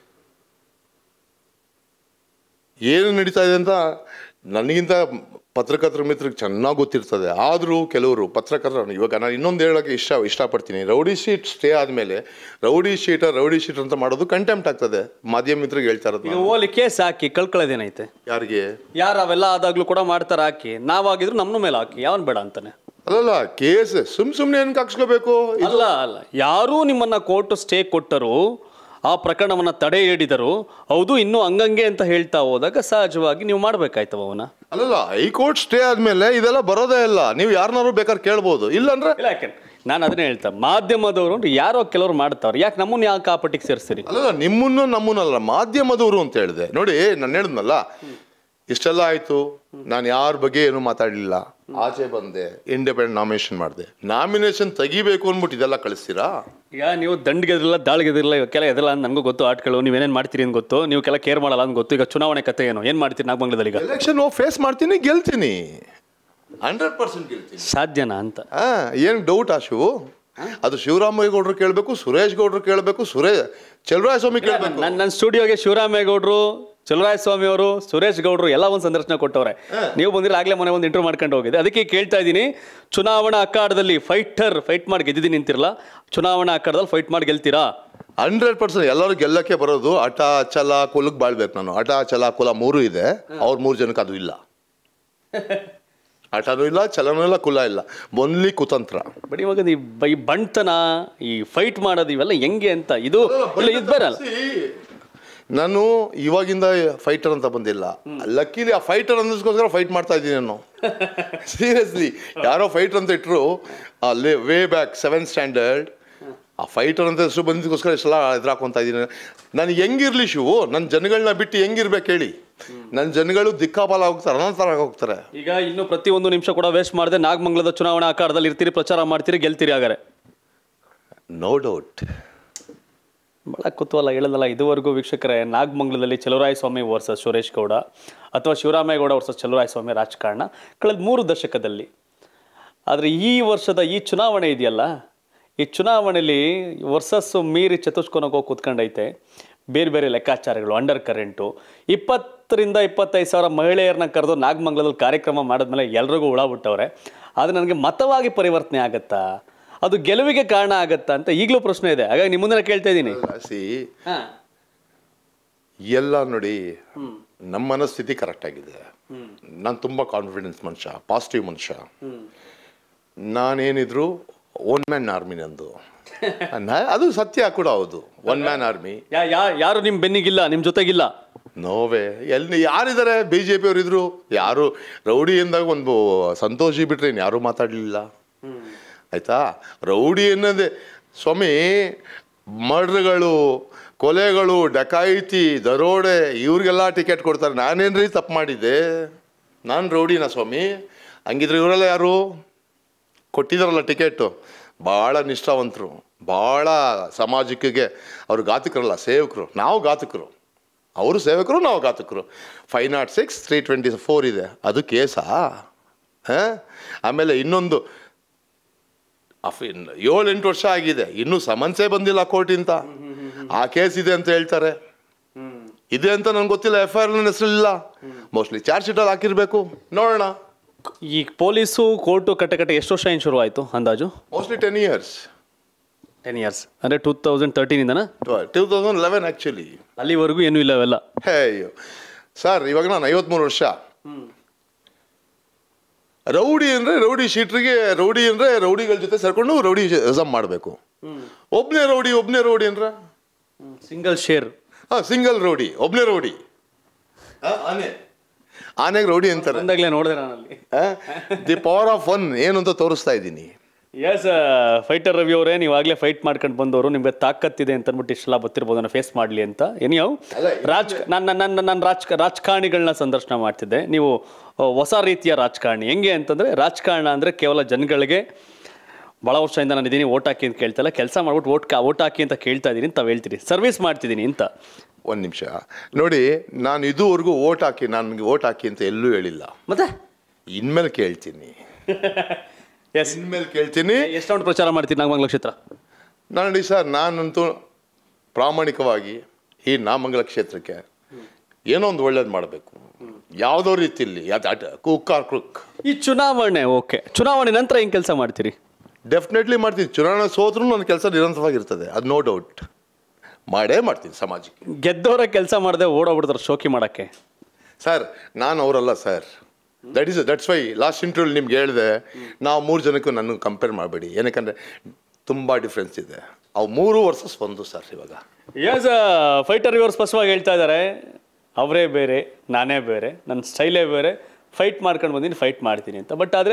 ಏನು ನಡೀತಾ ಇದೆ ಅಂತ ನನಗಿಂತ ಪತ್ರಕರ್ತರ ಮಿತ್ರಕ್ಕೆ ಚೆನ್ನಾಗಿ ಗೊತ್ತಿರ್ತದೆ ಆದರೂ ಕೆಲವರು ಪತ್ರಕರ್ತರು ಇವಾಗ ನಾನು ಇನ್ನೊಂದು ಹೇಳೋಕ್ಕೆ ಇಷ್ಟ ಇಷ್ಟಪಡ್ತೀನಿ ರೌಡಿ ಶೀಟ್ ಸ್ಟೇ ಆದಮೇಲೆ ರೌಡಿ ಶೀಟ ರೌಡಿ ಶೀಟ್ ಅಂತ ಮಾಡೋದು ಕಂಟೆಂಪ್ಟ್ ಆಗ್ತದೆ ಮಾಧ್ಯಮ ಮಿತ್ರಗೆ ಹೇಳ್ತಾ ಇರೋದು ಈಗ ನಾನು. ಓಲಿ ಕೇಸ್ ಹಾಕಿ ಕಳ್ಕೊಳ್ಳೋದೇನೈತೆ ಯಾರಿಗೆ ಯಾರು ಅವೆಲ್ಲ ಆದಾಗ್ಲೂ ಕೂಡ ಮಾಡ್ತಾರೆ ಹಾಕಿ ನಾವಾಗಿದ್ರು ನಮ್ಮನ ಮೇಲೆ ಹಾಕಿ ಯಾವನ್ ಬೇಡ ಅಂತಾನೆ ಅಲ್ಲಲ್ಲ ಕೇಸ್ ಸುಮ್ ಸುಮ್ಮನೆ ಏನಕ್ಕೆ ಹಾಕ್ಸ್ಕೋಬೇಕು ಅಲ್ಲ ಅಲ್ಲ ಯಾರೂ ನಿಮ್ಮನ್ನ ಕೋರ್ಟ್ ಸ್ಟೇ ಕೊಟ್ಟರು ಆ ಪ್ರಕರಣವನ್ನ ತಡೆ ಹಿಡಿದರು ಹೌದು ಇನ್ನೂ ಹಂಗಂಗೆ ಅಂತ ಹೇಳ್ತಾ ಹೋದಾಗ ಸಹಜವಾಗಿ ನೀವು ಮಾಡ್ಬೇಕಾಯ್ತವ ಅವನ ಅಲ್ಲಲ್ಲ ಹೈಕೋರ್ಟ್ ಸ್ಟೇ ಆದಮೇಲೆ ಇದೆಲ್ಲ ಬರೋದೇ ಇಲ್ಲ ನೀವು ಯಾರನ್ನಾರು ಬೇಕಾದ್ರೆ ಕೇಳ್ಬೋದು ಇಲ್ಲಾಂದ್ರೆ ಇಲ್ಲ ಯಾಕೆ ನಾನು ಅದನ್ನೇ ಹೇಳ್ತಾ ಮಾಧ್ಯಮದವರು ಅಂದ್ರೆ ಯಾರೋ ಕೆಲವರು ಮಾಡ್ತಾವ್ರೆ ಯಾಕೆ ನಮ್ಮನ್ನ ಯಾಕೆ ಆ ಪಟ್ಟಿಗೆ ಸೇರಿಸ್ತೀರಿ ಅಲ್ಲಲ್ಲ ನಿಮ್ಮನ್ನು ನಮ್ಮನ್ನಲ್ಲ ಮಾಧ್ಯಮದವರು ಅಂತ ಹೇಳಿದೆ ನೋಡಿ ನಾನು ಹೇಳಿದ್ನಲ್ಲ ಇಷ್ಟೆಲ್ಲ ಆಯ್ತು ನಾನು ಯಾರ ಬಗ್ಗೆ ಏನು ಮಾತಾಡಲಿಲ್ಲ ಆಚೆ ಬಂದೆ ಇಂಡಿಪೆಂಡೆಂಟ್ ನಾಮಿನೇಷನ್ ಮಾಡಿದೆ ನಾಮಿನೇಷನ್ ತೆಗಿಬೇಕು ಅಂದ್ಬಿಟ್ಟು ಇದೆಲ್ಲ ಕಳಿಸ್ತೀರಾ ಈಗ ನೀವು ದಂಡ್ಗೆದಿರಲ್ಲ ದಾಳಿಗೆದಿರಲ್ಲ ಕೆಲ ಎದಲ್ಲ ಅಂತ ನನಗೂ ಗೊತ್ತು ಆಟ್ಗಳು ನೀವೇನೇನು ಮಾಡ್ತೀರಿ ಅಂತ ಗೊತ್ತು ನೀವು ಕೆಲ ಕೇರ್ ಮಾಡಲ್ಲ ಅಂತ ಗೊತ್ತು ಈಗ ಚುನಾವಣೆ ಕತೆ ಏನು ಏನು ಮಾಡ್ತೀರಿ ನಾಗಮಂಗಲದಲ್ಲಿ ಈಗ ಎಲೆಕ್ಷನ್ ಫೇಸ್ ಮಾಡ್ತೀನಿ ಗೆಲ್ತೀನಿ ಹಂಡ್ರೆಡ್ ಪರ್ಸೆಂಟ್ ಗೆಲ್ತೀನಿ ಸಾಧ್ಯನಾ ಅಂತ ಹಾ ಏನು ಡೌಟ್ ಆ ಶಿವು ಅದು ಶಿವರಾಮೇಗೌಡರು ಕೇಳಬೇಕು ಸುರೇಶ್ ಗೌಡ್ರು ಕೇಳಬೇಕು ಸುರೇಶ್ ಚಲರಾಯ ಸ್ವಾಮಿ ಕೇಳಬೇಕು ನನ್ನ ನನ್ನ ಸ್ಟುಡಿಯೋಗೆ ಶಿವರಾಮೇಗೌಡರು ಚಲುವರಾಯ ಸ್ವಾಮಿ ಅವರು ಸುರೇಶ್ ಗೌಡ್ರು ಎಲ್ಲ ಒಂದು ಸಂದರ್ಶನ ಕೊಟ್ಟವ್ರೆ ನೀವು ಬಂದಿಲ್ಲ ಆಗ್ಲೇ ಮನೆ ಒಂದು ಇಂಟರ್ವ್ಯೂ ಮಾಡ್ಕೊಂಡು ಹೋಗಿದೆ ಅದಕ್ಕೆ ಕೇಳ್ತಾ ಇದ್ದೀನಿ ಚುನಾವಣಾ ಅಖಾಡದಲ್ಲಿ ಫೈಟರ್ ಫೈಟ್ ಮಾಡಿ ಗೆದ್ದಿದ್ದೀನಿ ನಿಂತಿರಲ್ಲ ಚುನಾವಣಾ ಅಖಾಡದಲ್ಲಿ ಫೈಟ್ ಮಾಡಿ ಗೆಲ್ತೀರಾ ಹಂಡ್ರೆಡ್ ಪರ್ಸೆಂಟ್ ಎಲ್ಲರೂ ಗೆಲ್ಲಕ್ಕೆ ಬರೋದು ಹಠ ಛಲ ಕುಲಕ್ಕೆ ಬಾಳ್ಬೇಕು ನಾನು ಹಠ ಛಲ ಕುಲ ಮೂರು ಇದೆ ಅವ್ರ ಮೂರು ಜನಕ್ಕೆ ಅದು ಇಲ್ಲ ಆಟನೂ ಇಲ್ಲ ಚಲನೂ ಇಲ್ಲ ಕುಲ ಇಲ್ಲ ಮೊನ್ಲಿ ಕುತಂತ್ರ ಬಟ್ ಇವಾಗ ಈ ಬ- ಈ ಬಂಟನ ಈ ಫೈಟ್ ಮಾಡೋದು ಇವೆಲ್ಲ ಹೆಂಗೆ ಅಂತ ಇದು ಇಲ್ಲ ಇದು ಬೇರೆ ಅಲ್ಲ ನಾನು ಇವಾಗಿಂದ ಫೈಟರ್ ಅಂತ ಬಂದಿಲ್ಲ ಲಕ್ಕಿಲಿ ಆ ಫೈಟರ್ ಅನ್ನೋದಕ್ಕೋಸ್ಕರ ಫೈಟ್ ಮಾಡ್ತಾ ಇದ್ದೀನಿ ನಾನು ಸೀರಿಯಸ್ಲಿ ಯಾರೋ ಫೈಟರ್ ಅಂತ ಇಟ್ಟರು ಅಲ್ಲಿ ವೇ ಬ್ಯಾಕ್ ಸೆವೆನ್ ಸ್ಟ್ಯಾಂಡರ್ಡ್ ಆ ಫೈಟರ್ ಅಂತ ಹೆಸರು ಬಂದಿದ್ದಕ್ಕೋಸ್ಕರ ಇಷ್ಟೆಲ್ಲ ಎದುರಾಕೊಂತ ಇದ್ದೀನಿ ನನಗೆ ಹೆಂಗಿರ್ಲಿ ಶಿವು ನನ್ನ ಜನಗಳನ್ನ ಬಿಟ್ಟು ಹೆಂಗಿರ್ಬೇಕು ಹೇಳಿ ನನ್ನ ಜನಗಳು ದಿಕ್ಕಾಪಾಲ ಹೋಗ್ತಾರೆ ಅನಂತರ ಹೋಗ್ತಾರೆ ಈಗ ಇನ್ನು ಪ್ರತಿ ಒಂದು ನಿಮಿಷ ಕೂಡ ವೇಸ್ಟ್ ಮಾಡದೆ ನಾಗಮಂಗಲದ ಚುನಾವಣಾ ಆಕಾರದಲ್ಲಿ ಇರ್ತೀರಿ ಪ್ರಚಾರ ಮಾಡ್ತೀರಿ ಗೆಲ್ತೀರಿ ಹಾಗಾರೆ ನೋ ಡೌಟ್ ಭಾಳ ಕುತೂಹಲ ಹೇಳೋದಲ್ಲ ಇದುವರೆಗೂ ವೀಕ್ಷಕರೇ ನಾಗಮಂಗಲದಲ್ಲಿ ಚಲುವರಾಯ ಸ್ವಾಮಿ ವರ್ಸಸ್ ಸುರೇಶ್ ಗೌಡ ಅಥವಾ ಶಿವರಾಮೇಗೌಡ ವರ್ಸಸ್ ಚಲುವರಾಯ ಸ್ವಾಮಿ ರಾಜಕಾರಣ ಕಳೆದ ಮೂರು ದಶಕದಲ್ಲಿ ಆದರೆ ಈ ವರ್ಷದ ಈ ಚುನಾವಣೆ ಇದೆಯಲ್ಲ ಈ ಚುನಾವಣೆಯಲ್ಲಿ ವರ್ಸಸ್ ಮೀರಿ ಚತುಷ್ಕೋನಕ್ಕೆ ಹೋಗಿ ಕೂತ್ಕೊಂಡೈತೆ ಬೇರೆ ಬೇರೆ ಲೆಕ್ಕಾಚಾರಗಳು ಅಂಡರ್ ಕರೆಂಟು ಇಪ್ಪತ್ತರಿಂದ ಇಪ್ಪತ್ತೈದು ಸಾವಿರ ಮಹಿಳೆಯರನ್ನ ಕರೆದು ನಾಗಮಂಗಲದಲ್ಲಿ ಕಾರ್ಯಕ್ರಮ ಮಾಡಿದ್ಮೇಲೆ ಎಲ್ರಿಗೂ ಹುಳ ಬಿಟ್ಟವ್ರೆ ಅದು ನನಗೆ ಮತವಾಗಿ ಪರಿವರ್ತನೆ ಆಗತ್ತಾ ಅದು ಗೆಲುವಿಗೆ ಕಾರಣ ಆಗತ್ತಾ ಅಂತ ಈಗಲೂ ಪ್ರಶ್ನೆ ಇದೆ ಹಾಗಾಗಿ ನಿಮ್ಮ ಮುಂದೆ ಕೇಳ್ತಾ ಇದ್ದೀನಿ ಸಿ ಎಲ್ಲ ನೋಡಿ ನಮ್ಮ ಮನಸ್ಥಿತಿ ಕರೆಕ್ಟ್ ಆಗಿದೆ ನಾನು ತುಂಬ ಕಾನ್ಫಿಡೆನ್ಸ್ ಮನುಷ್ಯ ಪಾಸಿಟಿವ್ ಮನುಷ್ಯ ನಾನೇನಿದ್ರು ಒನ್ ಮ್ಯಾನ್ ಆರ್ಮಿ ನಂದು ನಾ- ಅದು ಸತ್ಯ ಕೂಡ ಹೌದು ಒನ್ ಮ್ಯಾನ್ ಆರ್ಮಿ ಯಾ ಯಾ- ಯಾರು ನಿಮ್ಮ ಬೆನ್ನಿಗಿಲ್ಲ ನಿಮ್ಮ ಜೊತೆಗಿಲ್ಲ ನೋವೇ ಎಲ್ಲಿ ಯಾರಿದ್ದಾರೆ ಬಿ ಜೆ ಪಿಯವರು ಇದ್ರು ಯಾರು ರೌಡಿಯಿಂದಾಗ ಒಂದು ಸಂತೋಷಿ ಬಿಟ್ರೆ ಇನ್ನು ಯಾರೂ ಮಾತಾಡಲಿಲ್ಲ ಆಯ್ತಾ ರೌಡಿ ಅನ್ನೋದೇ ಸ್ವಾಮಿ ಮರ್ಡ್ರ್ಗಳು ಕೊಲೆಗಳು ಡಕಾಯಿತಿ ದರೋಡೆ ಇವ್ರಿಗೆಲ್ಲ ಟಿಕೆಟ್ ಕೊಡ್ತಾರೆ ನಾನೇನ್ರಿ ತಪ್ಪು ಮಾಡಿದ್ದೆ ನಾನು ರೌಡಿನ ಸ್ವಾಮಿ ಹಂಗಿದ್ರೆ ಇವರೆಲ್ಲ ಯಾರು ಕೊಟ್ಟಿದ್ದಾರಲ್ಲ ಟಿಕೆಟು ಭಾಳ ನಿಷ್ಠಾವಂತರು ಭಾಳ ಸಮಾಜಕ್ಕೆ ಅವರು ಘಾತಕರಲ್ಲ ಸೇವಕರು ನಾವು ಘಾತಕರು ಅವರು ಸೇವಕರು ನಾವು ಘಾತಕರು five not six three twenty four ಇದೆ ಅದು ಕೇಸಾ ಹಾಂ ಆಮೇಲೆ ಇನ್ನೊಂದು ಅಫ್ ಏಳು ಎಂಟು ವರ್ಷ ಆಗಿದೆ ಇನ್ನೂ ಸಮನ್ಸೇ ಬಂದಿಲ್ಲ ಕೋರ್ಟಿಂದ ಆ ಕೇಸ್ ಇದೆ ಅಂತ ಹೇಳ್ತಾರೆ ಇದೆ ಅಂತ ನನಗೆ ಗೊತ್ತಿಲ್ಲ ಎಫ್ ಐ ಆರ್ ನನ್ನ ಹೆಸರಿಲ್ಲ ಮೋಸ್ಟ್ಲಿ ಚಾರ್ಜ್ ಶೀಟಲ್ಲಿ ಹಾಕಿರ್ಬೇಕು ನೋಡೋಣ ಈ ಪೊಲೀಸು ಕೋರ್ಟು ಕಟ್ಟೆ ಕಟ್ಟೆ ಎಷ್ಟು ವರ್ಷ ಏನು ಶುರು ಆಯಿತು ಅಂದಾಜು mostly ten years ten years ಅಂದರೆ ಟೂ ತೌಸಂಡ್ ತರ್ಟೀನಿಂದನಾ ಟೂ ತೌಸಂಡ್ ಲೆವೆನ್ ಆ್ಯಕ್ಚುಲಿ ಅಲ್ಲಿವರೆಗೂ ಏನೂ ಇಲ್ಲ ಅವೆಲ್ಲ ಹೇ ಅಯ್ಯೋ ಸರ್ ಇವಾಗ ನಾನು ಐವತ್ಮೂರು ವರ್ಷ ರೌಡಿ ಅಂದರೆ ರೌಡಿ ಶೀಟ್ರಿಗೆ ರೌಡಿ ಅಂದರೆ ರೌಡಿಗಳ ಜೊತೆ ಸೇರ್ಕೊಂಡು ರೌಡಿ ಎಸಮ್ ಮಾಡಬೇಕು ಒಬ್ಬನೇ ರೌಡಿ ಒಬ್ಬನೇ ರೌಡಿ ಅಂದ್ರೆ ಸಿಂಗಲ್ ಶೇರ್ ಹಾಂ ಸಿಂಗಲ್ ರೌಡಿ ಒಬ್ಬನೇ ರೌಡಿ ಆ, ಆನೆ ಆನೆಗೆ ರೌಡಿ ಅಂತಾರೆ ಬಂದಾಗಲೇ ನೋಡಿದೆ ನಾನು ಅಲ್ಲಿ ದಿ ಪವರ್ ಆಫ್ ಒನ್ ಏನು ಅಂತ ತೋರಿಸ್ತಾ ಇದ್ದೀನಿ ಎಸ್ ಫೈಟರ್ ರವಿ ಅವರೇ ನೀವು ಆಗಲೇ ಫೈಟ್ ಮಾಡ್ಕೊಂಡು ಬಂದವರು ನಿಮಗೆ ತಾಕತ್ತಿದೆ ಅಂತ ಅಂದ್ಬಿಟ್ಟು ಇಷ್ಟೆಲ್ಲ ಗೊತ್ತಿರ್ಬೋದು ನಾನು ಫೇಸ್ ಮಾಡಲಿ ಅಂತ ಏನಿಯಾವ್ ಅಲ್ಲ, ರಾಜ್ ನನ್ನ ನನ್ನ ನನ್ನ ರಾಜ ರಾಜಕಾರಣಿಗಳನ್ನ ಸಂದರ್ಶನ ಮಾಡ್ತಿದ್ದೆ ನೀವು ಆ, ಹೊಸ ರೀತಿಯ ರಾಜಕಾರಣಿ ಹೆಂಗೆ ಅಂತಂದರೆ ರಾಜಕಾರಣ ಅಂದರೆ ಕೇವಲ ಜನಗಳಿಗೆ ಭಾಳ ವರ್ಷದಿಂದ ನಾನು ಇದ್ದೀನಿ ಓಟ್ ಹಾಕಿ ಅಂತ ಕೇಳ್ತಲ್ಲ ಕೆಲಸ ಮಾಡ್ಬಿಟ್ಟು ಓಟ್ ಓಟ್ ಹಾಕಿ ಅಂತ ಕೇಳ್ತಾ ಇದ್ದೀನಿ ಅಂತ ತಾವು ಹೇಳ್ತೀರಿ ಸರ್ವಿಸ್ ಮಾಡ್ತಿದ್ದೀನಿ ಅಂತ ಒಂದು ನಿಮಿಷ ನೋಡಿ ನಾನು ಇದುವರೆಗೂ ಓಟ್ ಹಾಕಿ ನನಗೆ ಓಟ್ ಹಾಕಿ ಅಂತ ಎಲ್ಲೂ ಹೇಳಿಲ್ಲ ಮತ್ತೆ ಇನ್ಮೇಲೆ ಕೇಳ್ತೀನಿ ಎಸ್ ಇನ್ಮೇಲೆ ಕೇಳ್ತೀನಿ ಎಷ್ಟು ರೌಂಡ್ ಪ್ರಚಾರ ಮಾಡ್ತೀನಿ ನಾಗಮಂಗಲ ಕ್ಷೇತ್ರ ನೋಡಿ ಸರ್ ನಾನಂತೂ ಪ್ರಾಮಾಣಿಕವಾಗಿ ಈ ನಾಮಂಗಲ ಕ್ಷೇತ್ರಕ್ಕೆ ಏನೋ ಒಂದು ಒಳ್ಳೇದು ಮಾಡಬೇಕು ಯಾವುದೋ ರೀತಿಯಲ್ಲಿ ಕುಕ್ ಆರ್ ಕ್ರುಕ್ ಈ ಚುನಾವಣೆ ಓಕೆ ಚುನಾವಣೆ ನಂತರ ಹೆಂಗೆ ಕೆಲಸ ಮಾಡ್ತೀರಿ ಡೆಫಿನೆಟ್ಲಿ ಮಾಡ್ತೀನಿ ಚುನಾವಣೆ ಸೋತ್ರೂ ನನ್ನ ಕೆಲಸ ನಿರಂತರವಾಗಿರ್ತದೆ ಅದು ನೋ ಡೌಟ್ ಮಾಡೇ ಮಾಡ್ತೀನಿ ಸಮಾಜಕ್ಕೆ ಗೆದ್ದವರ ಕೆಲಸ ಮಾಡದೆ ಓಡೋಗ್ಬಿಡ್ತಾರೆ ಶೋಕಿ ಮಾಡೋಕ್ಕೆ ಸರ್ ನಾನು ಅವರಲ್ಲ sir that is that's why last interview ನಿಮ್ಗೆ ಹೇಳಿದೆ ನಾವು ಮೂರು ಜನಕ್ಕೂ ನನಗೆ ಕಂಪೇರ್ ಮಾಡಬೇಡಿ ಏನಕ್ಕಂದರೆ ತುಂಬ ಡಿಫ್ರೆನ್ಸ್ ಇದೆ ಅವು ಮೂರು ವರ್ಸಸ್ ಒಂದು ಸರ್ ಇವಾಗ ಎಸ್ ಫೈಟರ್ ಇವರು ಸ್ಪಷ್ಟವಾಗಿ ಹೇಳ್ತಾ ಇದ್ದಾರೆ ಅವರೇ ಬೇರೆ ನಾನೇ ಬೇರೆ ನನ್ನ ಸ್ಟೈಲೇ ಬೇರೆ ಫೈಟ್ ಮಾಡ್ಕೊಂಡು ಬಂದಿನಿ ಫೈಟ್ ಮಾಡ್ತೀನಿ ಅಂತ ಬಟ್ ಆದರೆ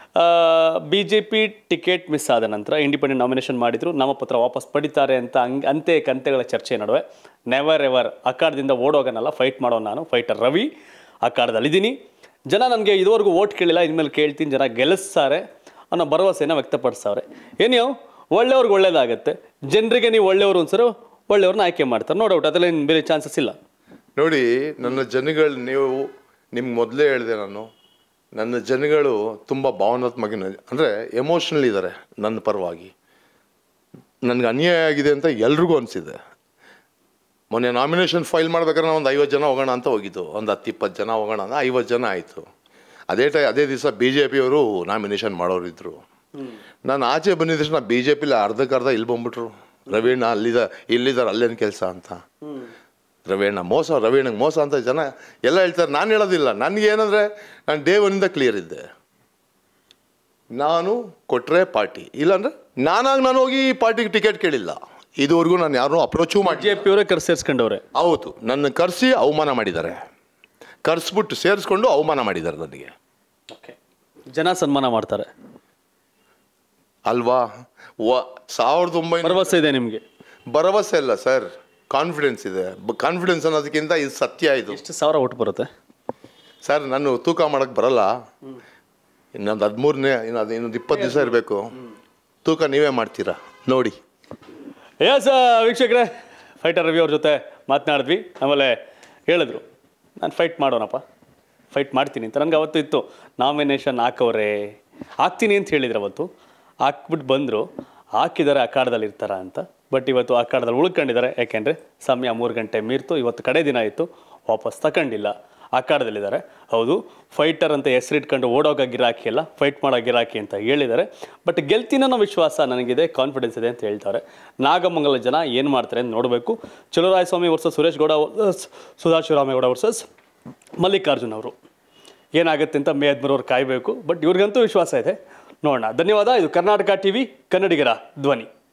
B J P ticket miss ಆದ ನಂತರ ಇಂಡಿಪೆಂಡೆಂಟ್ ನಾಮಿನೇಷನ್ ಮಾಡಿದ್ರು ನಾಮಪತ್ರ ವಾಪಸ್ ಪಡಿತಾರೆ ಅಂತ ಹಂಗ್ ಅಂತೆ ಕಂತೆಗಳ ಚರ್ಚೆ ನಡುವೆ ನೆವರ್ ಎವರ್ ಅಖಾಡದಿಂದ ಓಡೋಗನಲ್ಲ ಫೈಟ್ ಮಾಡೋ ನಾನು ಫೈಟರ್ ರವಿ ಅಖಾಡದಲ್ಲಿದ್ದೀನಿ ಜನ ನನಗೆ ಇದುವರೆಗೂ ಓಟ್ ಕೇಳಿಲ್ಲ ಇನ್ಮೇಲೆ ಕೇಳ್ತೀನಿ ಜನ ಗೆಲ್ಲಿಸ್ತಾರೆ ಅನ್ನೋ ಭರವಸೆನ ವ್ಯಕ್ತಪಡಿಸ್ತಾರೆ ಏನು ಒಳ್ಳೆಯವ್ರಿಗೆ ಒಳ್ಳೇದಾಗತ್ತೆ ಜನರಿಗೆ ನೀವು ಒಳ್ಳೆಯವರು ಅನ್ಸರು ಒಳ್ಳೆಯವ್ರನ್ನ ಆಯ್ಕೆ ಮಾಡ್ತಾರೆ ನೋ ಡೌಟ್ ಅದರಲ್ಲಿ ಏನು ಬೇರೆ ಚಾನ್ಸಸ್ ಇಲ್ಲ ನೋಡಿ ನನ್ನ ಜನಗಳು ನೀವು ನಿಮ್ಗೆ ಮೊದಲೇ ಹೇಳಿದೆ ನಾನು ನನ್ನ ಜನಗಳು ತುಂಬ ಭಾವನಾತ್ಮಕ ಅಂದರೆ ಎಮೋಷ್ನಲ್ ಇದ್ದಾರೆ ನನ್ನ ಪರವಾಗಿ ನನಗೆ ಅನ್ಯಾಯ ಆಗಿದೆ ಅಂತ ಎಲ್ರಿಗೂ ಅನಿಸಿದೆ ಮೊನ್ನೆ ನಾಮಿನೇಷನ್ ಫೈಲ್ ಮಾಡ್ಬೇಕಾದ್ರೆ ನಾವು ಒಂದು ಐವತ್ತು ಜನ ಹೋಗೋಣ ಅಂತ ಹೋಗಿದ್ದು ಒಂದು ಹತ್ತು ಇಪ್ಪತ್ತು ಜನ ಹೋಗೋಣ ಅಂತ ಐವತ್ತು ಜನ ಆಯಿತು ಅದೇ ಟೈ ಅದೇ ದಿವಸ ಬಿ ಜೆ ಪಿಯವರು ನಾಮಿನೇಷನ್ ಮಾಡೋರಿದ್ರು ನಾನು ಆಚೆ ಬಂದಿದ್ದ ತಕ್ಷಣ ಬಿ ಜೆ ಪಿಲಿ ಅರ್ಧಕ್ಕರ್ಧ ಇಲ್ಲಿ ಬಂದ್ಬಿಟ್ರು ರವೀಣ ಅಲ್ಲಿದ ಇಲ್ಲಿದ್ದಾರೆ ಅಲ್ಲೇನು ಕೆಲಸ ಅಂತ ರವೀಣ ಮೋಸ ರವೀಣಂಗೆ ಮೋಸ ಅಂತ ಜನ ಎಲ್ಲ ಹೇಳ್ತಾರೆ ನಾನು ಹೇಳೋದಿಲ್ಲ ನನಗೆ ಏನಂದರೆ ನಾನು ಡೇ ಒನ್ನಿಂದ ಕ್ಲಿಯರ್ ಇದ್ದೆ ನಾನು ಕೊಟ್ಟರೆ ಪಾರ್ಟಿ ಇಲ್ಲಾಂದ್ರೆ ನಾನಾಗಿ ನಾನು ಹೋಗಿ ಈ ಪಾರ್ಟಿಗೆ ಟಿಕೆಟ್ ಕೇಳಿಲ್ಲ ಇದುವರೆಗೂ ನಾನು ಯಾರನ್ನೂ ಅಪ್ರೋಚೂ ಮಾಡಿ ಜೆ ಪಿ ಅವರೇ ಕರ್ ಸೇರಿಸ್ಕೊಂಡವ್ರೆ ಹೌದು ನನ್ನ ಕರೆಸಿ ಅವಮಾನ ಮಾಡಿದ್ದಾರೆ ಕರೆಸ್ಬಿಟ್ಟು ಸೇರಿಸ್ಕೊಂಡು ಅವಮಾನ ಮಾಡಿದ್ದಾರೆ ನನಗೆ ಜನ ಸನ್ಮಾನ ಮಾಡ್ತಾರೆ ಅಲ್ವಾ ವ ಸಾವಿರದ ಒಂಬೈನೂರ ಭರವಸೆ ಇದೆ ನಿಮಗೆ ಭರವಸೆ ಇಲ್ಲ ಸರ್ ಕಾನ್ಫಿಡೆನ್ಸ್ ಇದೆ ಕಾನ್ಫಿಡೆನ್ಸ್ ಅನ್ನೋದಕ್ಕಿಂತ ಇದು ಸತ್ಯ ಇದು ಎಷ್ಟು ಸಾವಿರ ಒಟ್ಟು ಬರುತ್ತೆ ಸರ್ ನಾನು ತೂಕ ಮಾಡೋಕ್ಕೆ ಬರಲ್ಲ ಇನ್ನೊಂದು ಹದಿಮೂರನೇ ಇನ್ನೊಂದು ಇನ್ನೊಂದು ಇಪ್ಪತ್ತು ದಿವಸ ಇರಬೇಕು ತೂಕ ನೀವೇ ಮಾಡ್ತೀರಾ ನೋಡಿ ಎಸ್ ವೀಕ್ಷಕರೇ ಫೈಟರ್ ರವಿ ಅವ್ರ ಜೊತೆ ಮಾತನಾಡಿದ್ವಿ ಆಮೇಲೆ ಹೇಳಿದ್ರು ನಾನು ಫೈಟ್ ಮಾಡೋಣಪ್ಪ ಫೈಟ್ ಮಾಡ್ತೀನಿ ಅಂತ ನನಗೆ ಅವತ್ತು ಇತ್ತು ನಾಮಿನೇಷನ್ ಹಾಕವ್ರೆ ಹಾಕ್ತೀನಿ ಅಂತ ಹೇಳಿದ್ರು ಅವತ್ತು ಹಾಕ್ಬಿಟ್ಟು ಬಂದರು ಹಾಕಿದ್ದಾರೆ ಅಖಾಡದಲ್ಲಿ ಇರ್ತಾರ ಅಂತ ಬಟ್ ಇವತ್ತು ಅಖಾಡದಲ್ಲಿ ಉಳ್ಕೊಂಡಿದ್ದಾರೆ ಯಾಕೆಂದರೆ ಸಮಯ ಮೂರು ಗಂಟೆ ಮೀರ್ತು ಇವತ್ತು ಕಡೆ ದಿನ ಆಯಿತು ವಾಪಸ್ ತಗೊಂಡಿಲ್ಲ ಅಖಾಡದಲ್ಲಿದ್ದಾರೆ ಹೌದು ಫೈಟರ್ ಅಂತ ಹೆಸರಿಟ್ಕೊಂಡು ಓಡೋಗ ಗಿರಾಕಿ ಅಲ್ಲ ಫೈಟ್ ಮಾಡೋ ಗಿರಾಕಿ ಅಂತ ಹೇಳಿದ್ದಾರೆ ಬಟ್ ಗೆಲ್ತೀನಿ ಅನ್ನೋ ವಿಶ್ವಾಸ ನನಗಿದೆ ಕಾನ್ಫಿಡೆನ್ಸ್ ಇದೆ ಅಂತ ಹೇಳ್ತಾರೆ ನಾಗಮಂಗಲ ಜನ ಏನು ಮಾಡ್ತಾರೆ ಅಂತ ನೋಡಬೇಕು Chaluvarayaswamy versus Suresh Gowda versus Sudha Shivaramegowda versus Mallikarjun ಅವರು ಏನಾಗುತ್ತೆ ಅಂತ ಮೇ ಹದಿಮೂರವ್ರು ಕಾಯಬೇಕು ಬಟ್ ಇವ್ರಿಗಂತೂ ವಿಶ್ವಾಸ ಇದೆ ನೋಡೋಣ ಧನ್ಯವಾದ ಇದು ಕರ್ನಾಟಕ ಟಿವಿ ಕನ್ನಡಿಗರ ಧ್ವನಿ